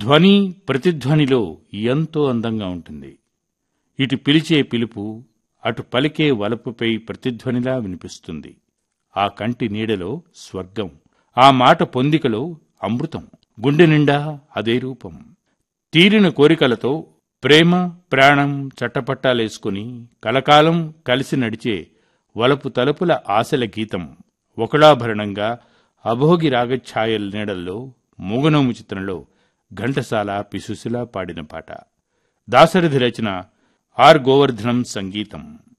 ధ్వని ప్రతిధ్వనిలో ఎంతో అందంగా ఉంటుంది ఇటు పిలిచే పిలుపు అటు పలికే వలపుపై ప్రతిధ్వనిలా వినిపిస్తుంది ఆ కంటి నీడలో స్వర్గం ఆ మాట పొందికలో అమృతం గుండె నిండా అదే రూపం తీరిన కోరికలతో ప్రేమ ప్రాణం చట్టపట్టాలేసుకుని కలకాలం కలిసి నడిచే వలపు తలుపుల ఆశల గీతం ఒకళాభరణంగా అభోగి రాగఛాయల నీడల్లో మూగనోము చిత్రంలో ఘంటసాల పిసుసిలా పాడిన పాట దాశరథి రచన ఆర్ గోవర్ధనం సంగీతం